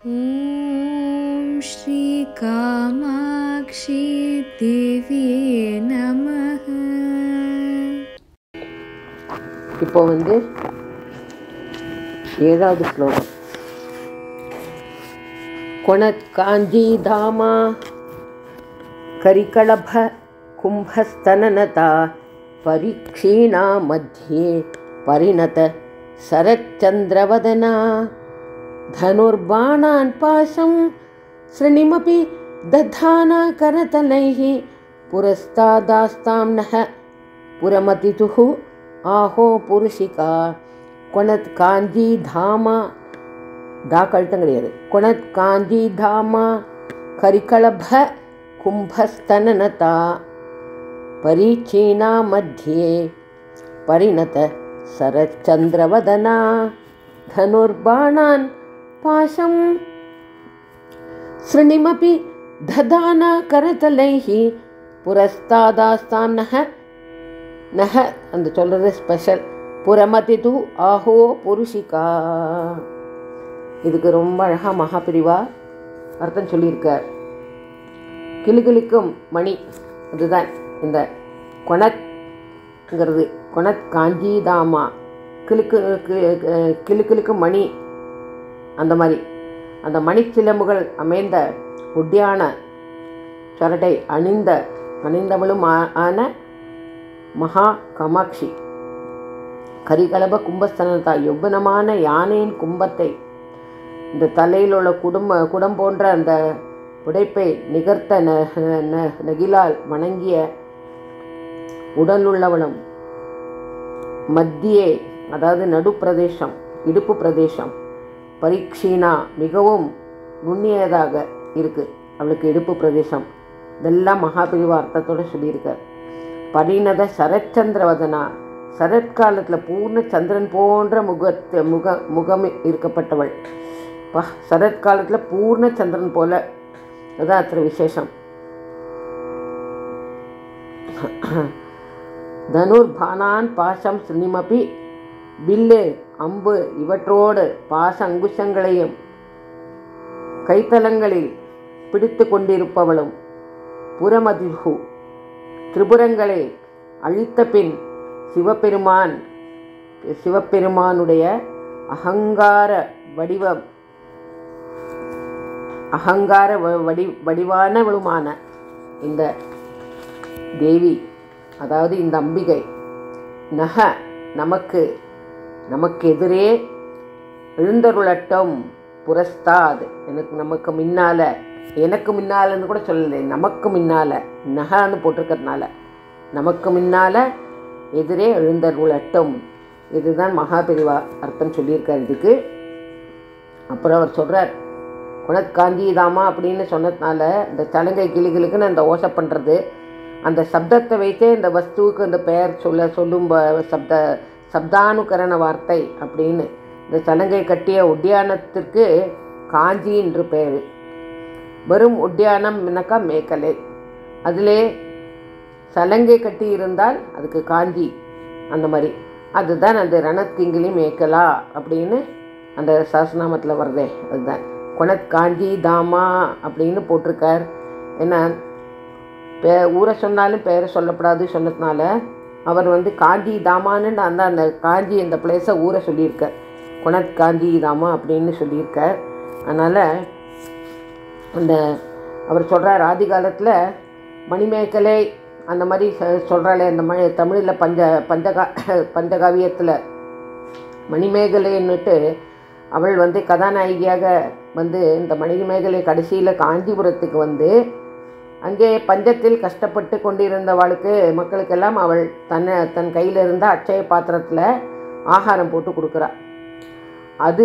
ॐ श्रीकामाक्षी देव्ये नमः இப்போ வந்து ஏழாவது ஸ்லோகம் கொணத்காஞ்சி தாமா கரிகளப கும்பஸ்தனனதா பரீக்ஷீணா மத்தியே பரிணத சரச்சந்திரவதனா धनुर्बाणान् पाशं श्रेणिमपि दधाना करतलैः पुरस्तादास्तां नः पुरमतितुः आहो पुरुषिका கொணத் காஞ்சி தாமா தா கழுத்தம் கிடையாது கொணத் காஞ்சி தாமா கரிகளப கும்பஸ்தனனதா பரீட்சீணா மத்தியே परिणत शरच्चन्द्रवदना धनुर्बाणान् पाशं शृणिमपि दधाना करतलैः पुरस्तादास्तां नः நஹ அந்த சொல்கிறது ஸ்பெஷல் புறமதி து ஆஹோ புருஷிகா இதுக்கு ரொம்ப அழகாக மகாபிரிவா அர்த்தம் சொல்லியிருக்கார் கிளுகிளுக்கும் மணி அதுதான் இந்த கொணத்ங்கிறது கொணத் காஞ்சிதாமா கிளுக்கு கி- கிளுகிளுக்கு மணி அந்த மாதிரி அந்த மணிச்சிலம்புகள் அமைந்த உட்டியான சரட்டை அணிந்த அணிந்தவளும் ஆ- ஆன மகா காமாட்சி கரிகலப கும்பஸ்தனதா யௌவனமான யானையின் கும்பத்தை இந்த தலையில் உள்ள குடும்ப குடம் போன்ற அந்த உடைப்பை நிகர்த்த ந ந- நெகிலால் வணங்கிய உடலுள்ளவளும் மத்தியே அதாவது நடுப்பிரதேசம் இடுப்பு பிரதேசம் பரீட்சீனா மிகவும் நுண்ணியதாக இருக்கு அவளுக்கு இடுப்பு பிரதேசம் இதெல்லாம் மகாபிரிவா அர்த்தத்தோட சொல்லியிருக்கார் பரிணத சரச்சந்திரவதனா சரத்காலத்தில் பூர்ண சந்திரன் போன்ற முகத்து முக முகம் இருக்கப்பட்டவள் பா சரத்காலத்தில் பூர்ண சந்திரன் போல அதான் அത്ര விசேஷம் தனுர்பானான் பாசம் சினிமபி வில்லு அம்பு இவற்றோடு பாச அங்குஷங்களையும் கைத்தலங்களில் பிடித்து கொண்டிருப்பவளும் புறமதிஹு திரிபுரங்களை அழித்த பின் சிவபெருமான் சிவபெருமானுடைய அகங்கார வடிவம் அகங்கார வ- வடி வடிவானவளுமான இந்த தேவி அதாவது இந்த அம்பிகை நக நமக்கு நமக்கு எதிரே எழுந்தருளட்டும் புரஸ்தாத் எனக்கு நமக்கு முன்னால எனக்கு முன்னாலன்னு கூட சொல்லலை நமக்கு முன்னால நகான்னு போட்டிருக்கிறதுனால நமக்கு முன்னால எதிரே எழுந்தருளட்டும் இதுதான் மகாபெரிவா அர்த்தம் சொல்லியிருக்கார் இதுக்கு அப்புறம் அவர் சொல்கிறார் குணத் காந்திதாமா அப்படின்னு சொன்னதுனால இந்த சலங்கை கிளிகளுக்குன்னு அந்த ஓசை பண்ணுறது அந்த சப்தத்தை வைத்தே இந்த வஸ்துவுக்கு அந்த பெயர் சொல்ல சொல்லும் ப- சப்த சப்தானுகரண வார்த்தை அப்படின்னு இந்த சலங்கை கட்டிய உத்தியானத்திற்கு காஞ்சி என்று பெயர் வெறும் உத்தியானம்னாக்கா மேக்கலை அதிலே சலங்கை கட்டி இருந்தால் அதுக்கு காஞ்சி அந்த மாதிரி அதுதான் அந்த ரணத்கிங்கிலி மேக்கலா அப்படின்னு அந்த சாஸ்நாமத்தில் வருதே அதுதான் குணத் காஞ்சி தாமா அப்படின்னு போட்டிருக்கார் ஏன்னா பே ஊரை சொன்னாலும் பேரை சொல்லப்படாது சொன்னதுனால அவர் வந்து காஞ்சி தாமான்னு அந்த அந்த காஞ்சி இந்த பிளேஸை ஊரை சொல்லியிருக்கார் குணத் காஞ்சி தாமா அப்படின்னு சொல்லியிருக்கார் அதனால் அந்த அவர் சொல்கிறார் ஆதி காலத்தில் மணிமேகலை அந்த மாதிரி சொல்கிறாளே அந்த ம தமிழில் பஞ்ச பஞ்சகா பஞ்சகாவியத்தில் மணிமேகலைன்னுட்டு அவள் வந்து கதாநாயகியாக வந்து இந்த மணிமேகலை கடைசியில் காஞ்சிபுரத்துக்கு வந்து அங்கே பஞ்சத்தில் கஷ்டப்பட்டு கொண்டிருந்தவளுக்கு மக்களுக்கெல்லாம் அவள் தன்னை தன் கையில் இருந்த அட்சய பாத்திரத்தில் ஆகாரம் போட்டு கொடுக்குறா அது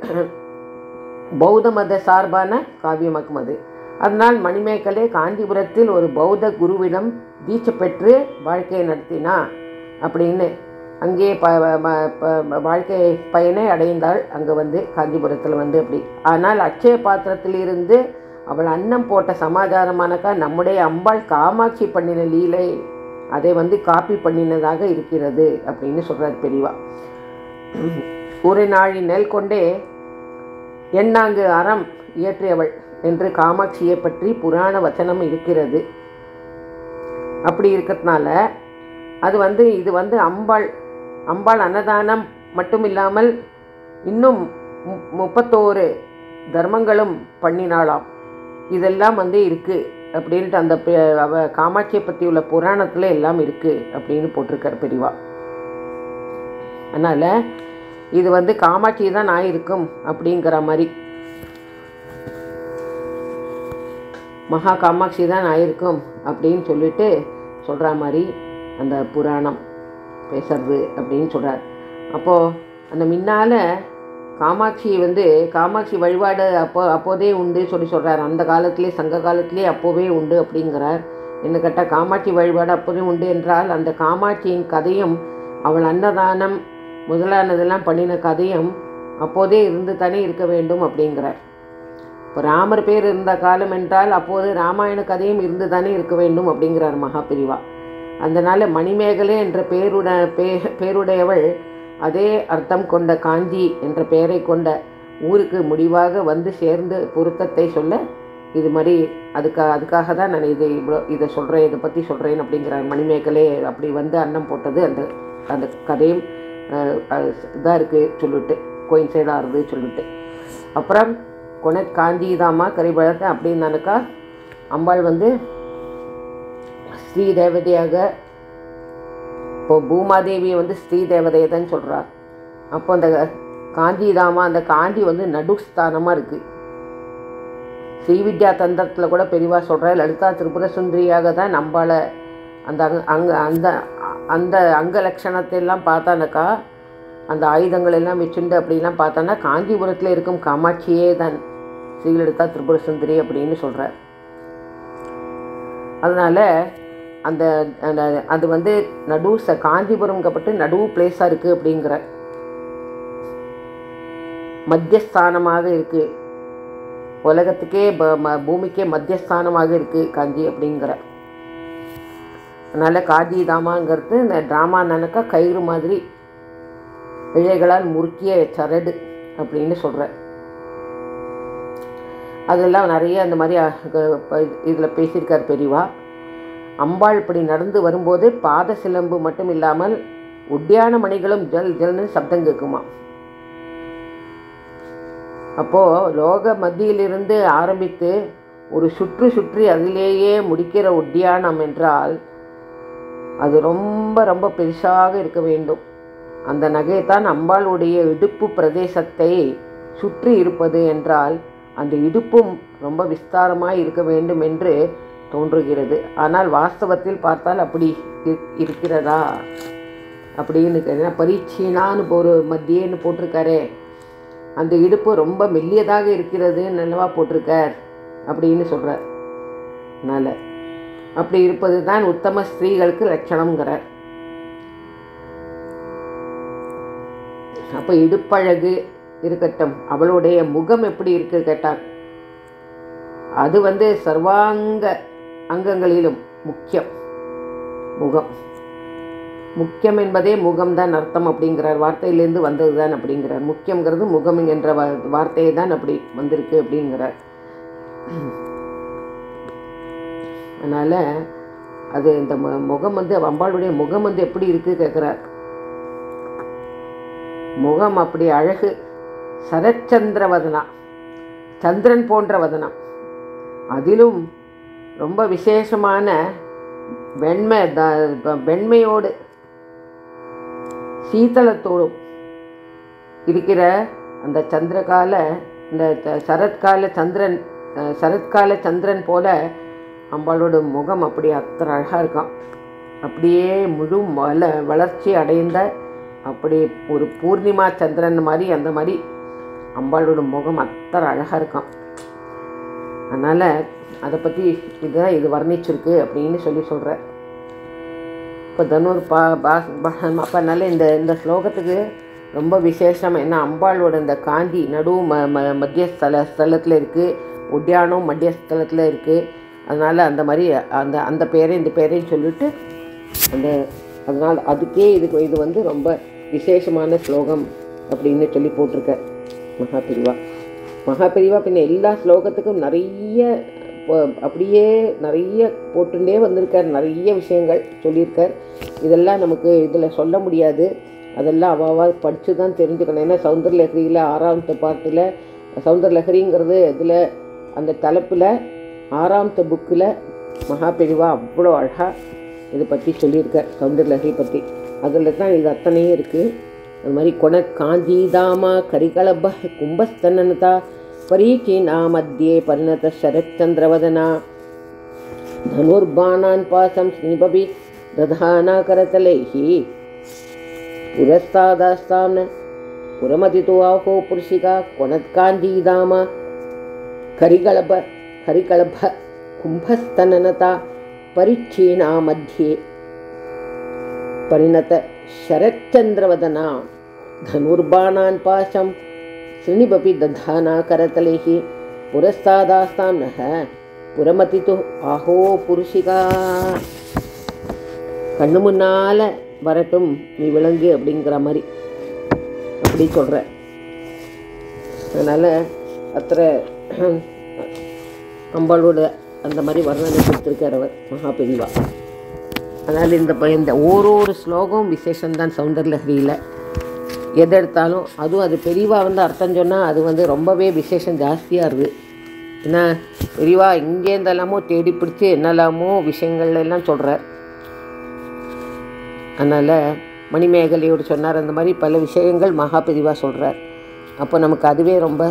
பௌத்த மத சார்பான காவியமாக்கும் அது அதனால் மணிமேகலை காஞ்சிபுரத்தில் ஒரு பௌத்த குருவிடம் தீட்சை பெற்று வாழ்க்கையை நடத்தினா அப்படின்னு அங்கே ப ம- ப- வாழ்க்கை பயனை அடைந்தாள் அங்கே வந்து காஞ்சிபுரத்தில் வந்து அப்படி ஆனால் அட்சய பாத்திரத்திலிருந்து அவள் அன்னம் போட்ட சமாச்சாரமானக்கா நம்முடைய அம்பாள் காமாட்சி பண்ணின லீலை அதை வந்து காப்பி பண்ணினதாக இருக்கிறது அப்படின்னு சொல்கிறார் பெரியவா ஒரு நாழி நெல் கொண்டே எண்ணாங்கு அறம் இயற்றியவள் என்று காமாட்சியை பற்றி புராண வச்சனம் இருக்கிறது அப்படி இருக்கிறதுனால அது வந்து இது வந்து அம்பாள் அம்பாள் அன்னதானம் மட்டும் இல்லாமல் இன்னும் மு- முப்பத்தோரு தர்மங்களும் பண்ணினாளாம் இதெல்லாம் வந்து இருக்குது அப்படின்ட்டு அந்த பெ- அவ காமாட்சியை பற்றி உள்ள புராணத்தில் எல்லாம் இருக்குது அப்படின்னு போட்டிருக்கார் பெரியவா அதனால் இது வந்து காமாட்சி தான் நான் இருக்கும் அப்படிங்கிற மாதிரி மகா காமாட்சி தான் ஆயிருக்கும் அப்படின்னு சொல்லிட்டு சொல்கிற மாதிரி அந்த புராணம் பேசுறது அப்படின்னு சொல்கிறார் அப்போது அந்த முன்னால் காமாட்சி வந்து காமாட்சி வழிபாடு அப்போ அப்போதே உண்டு சொல்லி சொல்கிறார் அந்த காலத்திலே சங்க காலத்திலே அப்போவே உண்டு அப்படிங்கிறார் என்ன கேட்டால் காமாட்சி வழிபாடு அப்போதே உண்டு என்றால் அந்த காமாட்சியின் கதையும் அவள் அன்னதானம் முதலானதெல்லாம் பண்ணின கதையும் அப்போதே இருந்து தானே இருக்க வேண்டும் அப்படிங்கிறார் இப்போ ராமர் பேர் இருந்த காலம் என்றால் அப்போது ராமாயண கதையும் இருந்து தானே இருக்க வேண்டும் அப்படிங்கிறார் மகாபிரிவா அதனால் மணிமேகலை என்ற பேருட பே பேருடையவள் அதே அர்த்தம் கொண்ட காஞ்சி என்ற பெயரை கொண்ட ஊருக்கு முடிவாக வந்து சேர்ந்து பொருத்தத்தை சொல்ல இது மாதிரி அதுக்கா அதுக்காக தான் நான் இது இவ்வளோ இதை சொல்கிறேன் இதை பற்றி சொல்கிறேன் அப்படிங்கிறார் மணிமேகலை அப்படி வந்து அன்னம் போட்டது அந்த அந்த கதையும் இதாக இருக்குது சொல்லிட்டு கோயின்சைடாக இருது சொல்லிட்டு அப்புறம் கொனை காஞ்சிதாமா கரிபழத்தை அப்படின்னாக்கா அம்பாள் வந்து ஸ்ரீ தேவதையாக இப்போ பூமாதேவியை வந்து ஸ்ரீ தேவதையை தான் சொல்கிறார் அப்போ அந்த காஞ்சிதாமா அந்த காஞ்சி வந்து நடுஸ்தானமாக இருக்குது ஸ்ரீவித்யா தந்திரத்தில் கூட பெரியவா சொல்கிறார் லலிதா திரிபுர சுந்தரியாக தான் நம்மளை அந்த அங்க அங்க அந்த அந்த அங்க லட்சணத்தை எல்லாம் பார்த்தானாக்கா அந்த ஆயுதங்கள் எல்லாம் வச்சுண்டு அப்படிலாம் பார்த்தோன்னா காஞ்சிபுரத்தில் இருக்கும் காமாட்சியே தான் ஸ்ரீலலிதா திரிபுர சுந்தரி அப்படின்னு சொல்கிறார் அதனால் அந்த அந்த அது வந்து நடு ச காஞ்சிபுரம்க்கப்பட்டு நடு பிளேஸாக இருக்குது அப்படிங்கிற மத்தியஸ்தானமாக இருக்குது உலகத்துக்கே ப- ம- பூமிக்கே மத்தியஸ்தானமாக இருக்குது காஞ்சி அப்படிங்கிற அதனால் காஞ்சி தாமாங்கிறது இந்த ட்ராமா நினைக்கா கயிறு மாதிரி இழைகளால் முறுக்கிய சரடு அப்படின்னு சொல்கிறேன் அதெல்லாம் நிறைய அந்த மாதிரி இதில் பேசியிருக்கார் பெரியவா அம்பாள் இப்படி நடந்து வரும்போது பாத சிலம்பு மட்டும் இல்லாமல் உட்டியான மணிகளும் ஜல் ஜல்னு சப்தம் கேட்குமா அப்போது லோக மத்தியிலிருந்து ஆரம்பித்து ஒரு சுற்று சுற்றி அதிலேயே முடிக்கிற உட்டியானம் என்றால் அது ரொம்ப ரொம்ப பெருசாக இருக்க வேண்டும் அந்த நகைத்தான் அம்பாளுடைய இடுப்பு பிரதேசத்தை சுற்றி இருப்பது என்றால் அந்த இடுப்பும் ரொம்ப விஸ்தாரமாய் இருக்க வேண்டும் என்று தோன்றுகிறது ஆனால் வாஸ்தவத்தில் பார்த்தால் அப்படி இரு- இருக்கிறதா அப்படின்னு கேட்டா பரீட்சைனான்னு ஒரு மத்தியேன்னு போட்டிருக்காரே அந்த இடுப்பு ரொம்ப மெல்லியதாக இருக்கிறது நல்லவா போட்டிருக்கார் அப்படின்னு சொல்கிறார் அதனால் அப்படி இருப்பது தான் உத்தம ஸ்திரீகளுக்கு லட்சணங்கிறார் அப்போ இடுப்பழகு இருக்கட்டும் அவளுடைய முகம் எப்படி இருக்கு கேட்டார் அது வந்து சர்வாங்க அங்கங்களிலும் முக்கியம் முகம் முக்கியம் என்பதே முகம்தான் அர்த்தம் அப்படிங்கிறார் வார்த்தையிலேருந்து வந்தது தான் அப்படிங்கிறார் முக்கியங்கிறது முகம் என்ற வா- வார்த்தையை தான் அப்படி வந்திருக்கு அப்படிங்கிறார் அதனால் அது இந்த மு- முகம் வந்து அம்பாளுடைய முகம் வந்து எப்படி இருக்கு கேட்குறார் முகம் அப்படி அழகு சரச்சந்திர வதனா சந்திரன் போன்ற வதனம் அதிலும் ரொம்ப விசேஷமான வெண்மை த- வெண்மையோடு சீதளத்தோடும் இருக்கிற அந்த சந்திரகால இந்த த- சரத்கால சந்திரன் அஹ், சரத்கால சந்திரன் போல அம்பாளோட முகம் அப்படி அத்தனை அழகாக இருக்கான் அப்படியே முழு வள வளர்ச்சி அடைந்த அப்படி ஒரு பூர்ணிமா சந்திரன் மாதிரி அந்த மாதிரி அம்பாளோட முகம் அத்தனை அழகாக இருக்கான் அதனால் அதை பற்றி இதுதான் இது வர்ணிச்சிருக்கு அப்படின்னு சொல்லி சொல்கிறார் இப்போ தனுர் பா பாஸ் அப்போ அதனால இந்த இந்த ஸ்லோகத்துக்கு ரொம்ப விசேஷம் என்ன அம்பாளோட இந்த காந்தி நடு ம ம மத்திய ஸ்தல ஸ்தலத்தில் இருக்குது உட்யானம் மத்திய ஸ்தலத்தில் இருக்குது அதனால் அந்த மாதிரி அந்த அந்த பேரை இந்த பேரையும் சொல்லிட்டு அந்த அதனால் அதுக்கே இது இது வந்து ரொம்ப விசேஷமான ஸ்லோகம் அப்படின்னு சொல்லி போட்டிருக்க மகாபிரிவா மகாபெரிவா பின்ன எல்லா ஸ்லோகத்துக்கும் நிறைய ப- அப்படியே நிறைய போட்டுட்டே வந்திருக்கார் நிறைய விஷயங்கள் சொல்லியிருக்கார் இதெல்லாம் நமக்கு இதில் சொல்ல முடியாது அதெல்லாம் அவாவா படித்து தான் தெரிஞ்சுக்கணும் ஏன்னா சௌந்தரலஹரியில் ஆறாமത്തെ பாட்டில் சௌந்தரலஹரிங்கிறது இதில் அந்த தலைப்பில் ஆறாமത്തെ புக்கில் மகாபெரிவா அவ்வளோ அழகாக இதை பற்றி சொல்லியிருக்கார் சௌந்தரலஹரி பற்றி அதில் தான் இது அத்தனையும் இருக்குது அது மாதிரி கொண காஞ்சிதாமா கரிகளப கும்பஸ்தனனதா பரீச்சீனா மத்தியே பரிணத சரச்சந்திரவதனா धनुर्बाणान् पासं स्निपपि दधाना करतलैः पुरस्तादास्तां न पुरमतितो आहो पुरुषिका क्वणत्काञ्जीदाम करिकळभ करिकळभ कुम्भस्तननता परिच्छीणा मध्ये परिणत शरच्चन्द्रवदना धनुर्बाणान् पाशं शृणिपपि दधाना करतलैः पुरस्तादास्तां नः புறமதித்து ஆஹோ புருஷிகா கண்ணு முன்னால் வரட்டும் நீ விலங்கு அப்படிங்கிற மாதிரி அப்படி சொல்கிற அதனால் அத்தனை அம்பாளோட அந்த மாதிரி வர்ணனை கொடுத்துருக்கார் அவர் மகாபெரிவா அதனால் இந்த ப- இந்த ஓரொரு ஸ்லோகம் விசேஷம்தான் சௌந்தரலஹரியில் எது எடுத்தாலும் அதுவும் அது பெரியவா வந்து அர்த்தம் சொன்னால் அது வந்து ரொம்பவே விசேஷம் ஜாஸ்தியாக இருக்குது ஏன்னா பெரியவா இங்கேருந்தெல்லாமோ தேடி பிடிச்சி என்னெல்லாமோ விஷயங்கள் எல்லாம் சொல்கிறார் அதனால் மணிமேகலையோடு சொன்னார் அந்த மாதிரி பல விஷயங்கள் மகா பெரியவா சொல்கிறார் அப்போ நமக்கு அதுவே ரொம்ப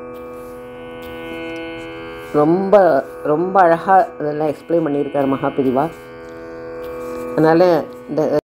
ரொம்ப ரொம்ப அழகாக அதெல்லாம் எக்ஸ்பிளைன் பண்ணியிருக்கார் மகா பெரியவா அதனால் இந்த